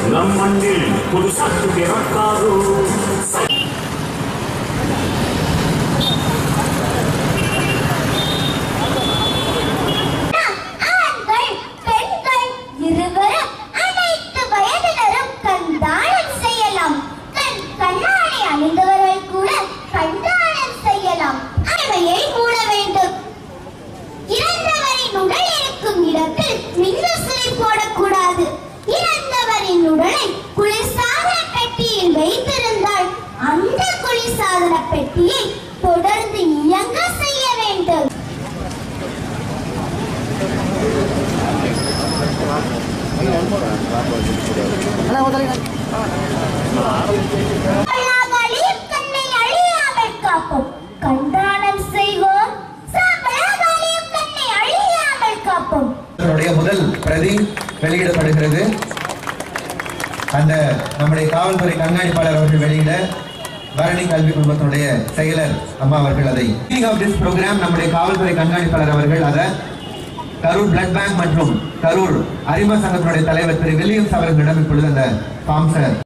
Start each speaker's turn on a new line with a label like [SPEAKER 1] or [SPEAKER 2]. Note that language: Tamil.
[SPEAKER 1] நம் மண்ணில் புது சத்து பிறக்காதோ
[SPEAKER 2] ஆண்கள் பெண்கள் இருவரும் அனைத்து வயதினரும் கண்தானம் செய்யலாம் கண் கண்ணாடி அணிந்தவர்கள் கூட கண்தானம் செய்யலாம் அவையை மூட வேண்டும் இறந்தவரின் உடல் இருக்கும் இடத்தில் மின்விசிறி போடக்கூடாது இறந்தவரின் உடலை குளிர்சாதன பெட்டியில் வைத்திருந்தால் அந்த குளிர்சாதன பெட்டியை தொடர்ந்து இயங்க செய்ய வேண்டும் பலாகாலியும் கண்ணை அழியாமல் காப்போம் கண்தானம் செய்வோம் சாபலாகாலியும் கண்ணை அழியாமல் காப்போம்
[SPEAKER 3] அதனுடைய முதல் பிரதி வெளியிடப்படுகிறது அந்த நம்முடைய காவல்துறை கண்காணிப்பாளர் அவர்கள் வெளியிட பரணி கல்வி குடும்பத்தினுடைய செயலர் அம்மா அவர்கள் அதை ஆஃப் திஸ் ப்ரோக்ராம் நம்முடைய காவல்துறை கண்காணிப்பாளர் அவர்கள் அதை கரூர் பிளட் பேங்க் மற்றும் கரூர் அறிமுக சங்கத்தினுடைய தலைவர் திரு வில்லியம்ஸ் அவர்களிடம் இப்பொழுது அந்த ஃபார்ம்ஸை